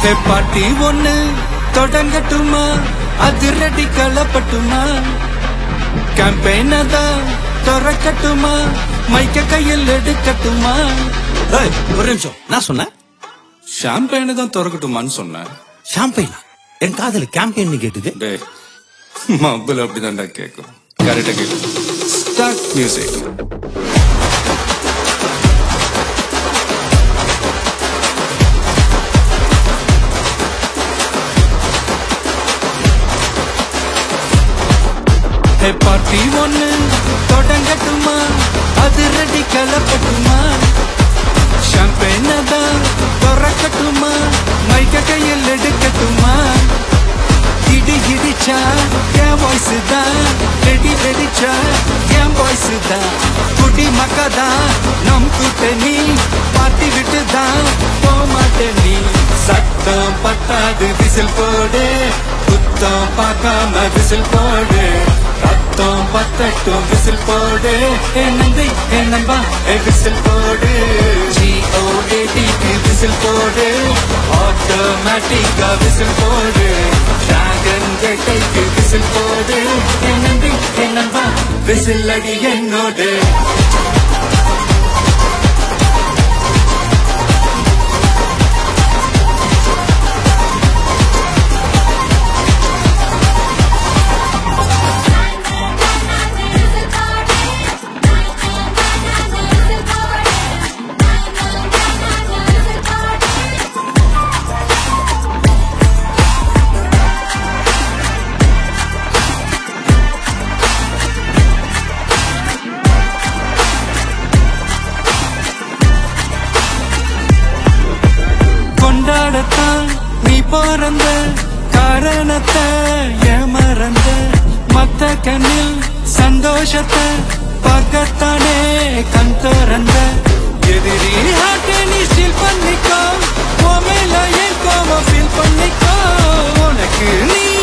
ஹே பாட்டி ஒண்ணு தொடங்கட்டுமா அதிரடி களப்பட்டுமா கேம்பெயின தான் திறக்கட்டுமா மைக்க கையில் எடுக்கட்டுமா ஏய், ஒரு நிமிஷம் நான் சொன்னேன் ஷாம்பெயினை தான் திறக்கட்டுமான்னு சொன்னேன் ஷாம்பைனா என் காதல கேம்பெயின் கேட்டுது டேய் மப்பிள் அப்படிதான்டா கேட்கும் கரெக்டா கேட்கும் ஸ்டார்ட் மியூசிக் ஹே பார்ட்டி ஒண்ணு தொடங்கட்டுமா அது ரெடி கலப்பட்டுமா ஷாம்பெயின தான் திறக்கட்டுமா மைக்க கையில் எடுக்கட்டுமா இடி இடிச்சா என் வாய்ஸ் தான் ரெடி வெடிச்சா என் வாய்ஸ் தான் குடி மக்கதான் நம் கூட்டணி பார்ட்டி விட்டு தான் போமாட்டேன் நீ சத்தம் பத்தாது விசில் போடு குத்தம் பார்க்காம விசில் போடு ரத்தம் பத்தட்டும் விசில் போடு என் நந்தி என் நம்பா ஏ விசில் போடு ஜிஓஏடிக்கு விசில் போடு ஆட்டோமேட்டிக்கா விசில் போடு டிராகன் கேட்டைக்கு விசில் போடு என் நந்தி என் நம்பா விசில் அடி என்னோடு கொண்டாடத்தான் நீ பிறந்த காரணத்தை ஏமறந்த மத்த கண்ணில் சந்தோஷத்தை பார்க்கத்தானே கண் திறந்த எதிரி ஹார்ட்டை நீ ஸ்டீல் பண்ணிக்கோ உன் மேல என் கோவம் ஃபீல் பண்ணிக்கோ உனக்கு நீ